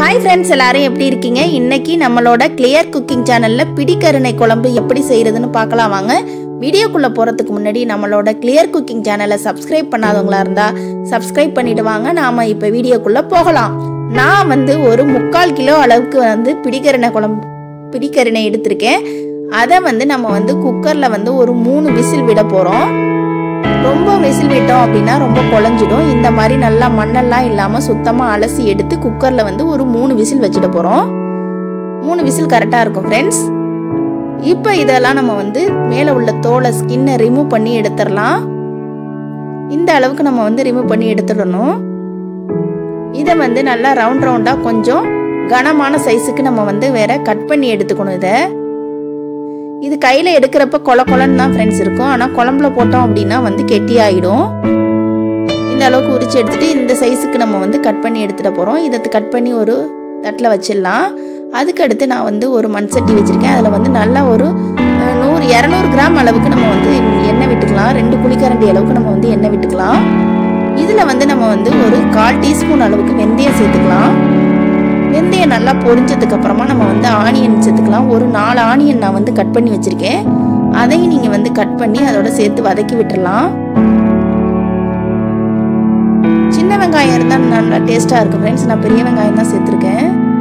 hi friends எல்லாரும் எப்படி இருக்கீங்க இன்னைக்கு நம்மளோட கிளியர் குக்கிங் சேனல்ல பிடிக்கருணை குழம்பு எப்படி செய்யறதுன்னு பார்க்கலாம் வாங்க வீடியோக்குள்ள போறதுக்கு முன்னாடி நம்மளோட கிளியர் குக்கிங் சேனலை சப்ஸ்கிரைப் பண்ணாதவங்களா இருந்தா சப்ஸ்கிரைப் பண்ணிட்டு வாங்க நாம இப்போ வீடியோக்குள்ள போகலாம் நான் வந்து ஒரு முக்கால் கிலோ அளவுக்கு வந்து பிடிக்கருணை குழம்பு பிடிக்கருணை எடுத்திருக்கேன் அதை வந்து நம்ம வந்து குக்கர்ல வந்து ஒரு மூணு விசில் விட போறோம் ரொம்ப விசில் விட்டோம் அப்படின்னா ரொம்ப குழஞ்சிடும் இந்த மாதிரி நல்லா மண்ணெல்லாம் இல்லாமல் சுத்தமாக அலசி எடுத்து குக்கரில் வந்து ஒரு மூணு விசில் வச்சுட்டு போகிறோம் மூணு விசில் கரெக்டாக இருக்கும் ஃப்ரெண்ட்ஸ் இப்போ இதெல்லாம் நம்ம வந்து மேலே உள்ள தோலை ஸ்கின்னை ரிமூவ் பண்ணி எடுத்துடலாம் இந்த அளவுக்கு நம்ம வந்து ரிமூவ் பண்ணி எடுத்துடணும் இதை வந்து நல்லா ரவுண்ட் ரவுண்டாக கொஞ்சம் கனமான சைஸுக்கு நம்ம வந்து வேற கட் பண்ணி எடுத்துக்கணும் இதை இது கையில் எடுக்கிறப்ப கொல கொலன்னு தான் ஃப்ரெண்ட்ஸ் இருக்கும் ஆனால் குழம்புல போட்டோம் அப்படின்னா வந்து கெட்டி ஆகிடும் இந்த அளவுக்கு உரிச்சு எடுத்துட்டு இந்த சைஸுக்கு நம்ம வந்து கட் பண்ணி எடுத்துகிட்டு போகிறோம் இதை கட் பண்ணி ஒரு தட்டில் வச்சிடலாம் அதுக்கடுத்து நான் வந்து ஒரு மண் சட்டி வச்சுருக்கேன் அதில் வந்து நல்லா ஒரு அஹ், நூறு இரநூறு கிராம் அளவுக்கு நம்ம வந்து எண்ணெய் விட்டுக்கலாம் ரெண்டு குழிக்கரண்டி அளவுக்கு நம்ம வந்து எண்ணெய் விட்டுக்கலாம் இதில் வந்து நம்ம வந்து ஒரு கால் டீஸ்பூன் அளவுக்கு வெந்தயம் சேர்த்துக்கலாம் வெந்தயம் நல்லா பொரிஞ்சதுக்கு அப்புறமா நம்ம வந்து ஆனியன் சேர்த்துக்கலாம் ஒரு நாலு ஆனியன் நான் வந்து கட் பண்ணி வச்சிருக்கேன் அதையும் நீங்கள் வந்து கட் பண்ணி அதோட சேர்த்து வதக்கி விட்டுறலாம் சின்ன வெங்காயம் இருந்தால் நல்லா டேஸ்ட்டாக இருக்கும் ஃப்ரெண்ட்ஸ் நான் பெரிய வெங்காயம் தான் சேர்த்துருக்கேன்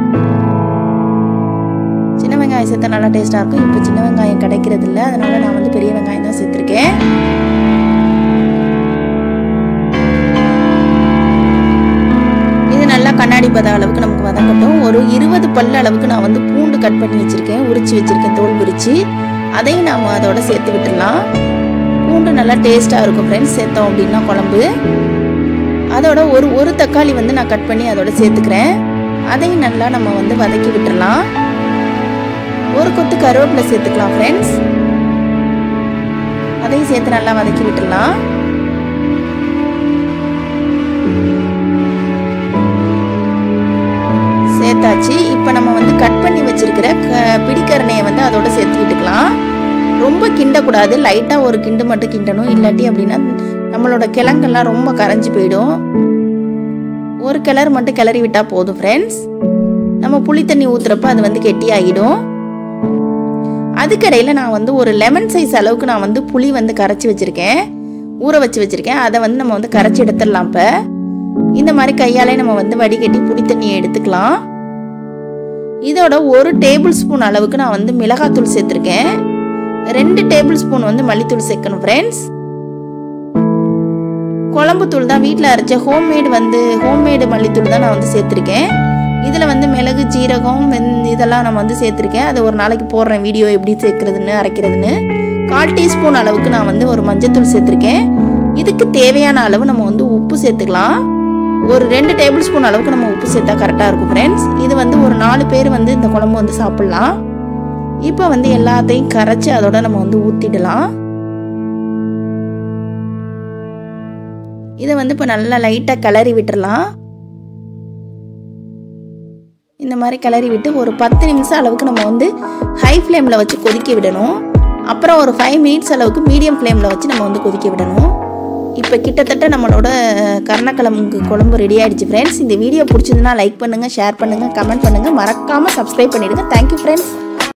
சின்ன வெங்காயம் சேர்த்தா நல்லா டேஸ்ட்டாக இருக்கும் இப்போ சின்ன வெங்காயம் கிடைக்கிறது இல்லை அதனால நான் வந்து பெரிய வெங்காயம் தான் சேர்த்துருக்கேன் இது நல்லா கண்ணாடி பத அளவுக்கு நமக்கு வதங்கட்டும் ஒரு இருபது பல்ல அளவுக்கு நான் வந்து பூண்டு கட் பண்ணி வச்சிருக்கேன் உரிச்சு வச்சிருக்கேன் தோல் உரிச்சு அதையும் நாம் அதோட சேர்த்து விட்டுடலாம் பூண்டு நல்லா டேஸ்ட்டாக இருக்கும் ஃப்ரெண்ட்ஸ் சேர்த்தோம் அப்படின்னா குழம்பு அதோட ஒரு ஒரு தக்காளி வந்து நான் கட் பண்ணி அதோட சேர்த்துக்கிறேன் அதையும் நல்லா நம்ம வந்து வதக்கி விட்டுறலாம் ஒரு கொத்து கருவேப்பிலை சேர்த்துக்கலாம் ஃப்ரெண்ட்ஸ் அதையும் சேர்த்து நல்லா வதக்கி விட்டுடலாம் சேர்த்தாச்சு இப்போ நம்ம வந்து கட் பண்ணி வச்சிருக்கிற க பிடிக்கரணையை வந்து அதோட சேர்த்து விட்டுக்கலாம் ரொம்ப கிண்டக்கூடாது லைட்டாக ஒரு கிண்டு மட்டும் கிண்டணும் இல்லாட்டி அப்படின்னா நம்மளோட கிழங்கெல்லாம் ரொம்ப கரைஞ்சி போயிடும் ஒரு கிளறு மட்டும் கிளறி விட்டால் போதும் ஃப்ரெண்ட்ஸ் நம்ம புளி தண்ணி ஊற்றுறப்ப அது வந்து கெட்டி ஆகிடும் அதுக்கடையில் நான் வந்து ஒரு லெமன் சைஸ் அளவுக்கு நான் வந்து புளி வந்து கரைச்சி வச்சுருக்கேன் ஊற வச்சு வச்சுருக்கேன் அதை வந்து நம்ம வந்து கரைச்சி எடுத்துடலாம் இப்போ இந்த மாதிரி கையாலே நம்ம வந்து வடிகட்டி புளி தண்ணியை எடுத்துக்கலாம் இதோட ஒரு டேபிள் ஸ்பூன் அளவுக்கு நான் வந்து மிளகாத்தூள் சேர்த்துருக்கேன் ரெண்டு டேபிள் ஸ்பூன் வந்து மல்லித்தூள் சேர்க்கணும் ஃப்ரெண்ட்ஸ் குழம்பு தூள் தான் வீட்டில் அரைச்ச ஹோம்மேடு வந்து ஹோம்மேடு மல்லித்தூள் தான் நான் வந்து சேர்த்துருக்கேன் இதில் வந்து மிளகு ஜீரகம் வெந் இதெல்லாம் நான் வந்து சேர்த்துருக்கேன் அதை ஒரு நாளைக்கு போடுறேன் வீடியோ எப்படி சேர்க்குறதுன்னு அரைக்கிறதுன்னு கால் டீஸ்பூன் அளவுக்கு நான் வந்து ஒரு மஞ்சத்தூள் சேர்த்துருக்கேன் இதுக்கு தேவையான அளவு நம்ம வந்து உப்பு சேர்த்துக்கலாம் ஒரு ரெண்டு டேபிள் ஸ்பூன் அளவுக்கு நம்ம உப்பு சேர்த்தா கரெக்டாக இருக்கும் ஃப்ரெண்ட்ஸ் இது வந்து ஒரு நாலு பேர் வந்து இந்த குழம்பு வந்து சாப்பிட்லாம் இப்போ வந்து எல்லாத்தையும் கரைச்சி அதோட நம்ம வந்து ஊற்றிடலாம் இதை வந்து இப்போ நல்லா லைட்டாக கிளறி விட்டுறலாம் இந்த மாதிரி கிளறி விட்டு ஒரு பத்து நிமிஷம் அளவுக்கு நம்ம வந்து ஹை ஃப்ளேமில் வச்சு கொதிக்க விடணும் அப்புறம் ஒரு ஃபைவ் மினிட்ஸ் அளவுக்கு மீடியம் ஃப்ளேமில் வச்சு நம்ம வந்து கொதிக்க விடணும் இப்போ கிட்டத்தட்ட நம்மளோட கருணக்கிழங்கு குழம்பு ரெடி ஆயிடுச்சு ஃப்ரெண்ட்ஸ் இந்த வீடியோ பிடிச்சதுன்னா லைக் பண்ணுங்கள் ஷேர் பண்ணுங்கள் கமெண்ட் பண்ணுங்கள் மறக்காமல் சப்ஸ்கிரைப் பண்ணிவிடுங்க தேங்க்யூ ஃப்ரெண்ட்ஸ்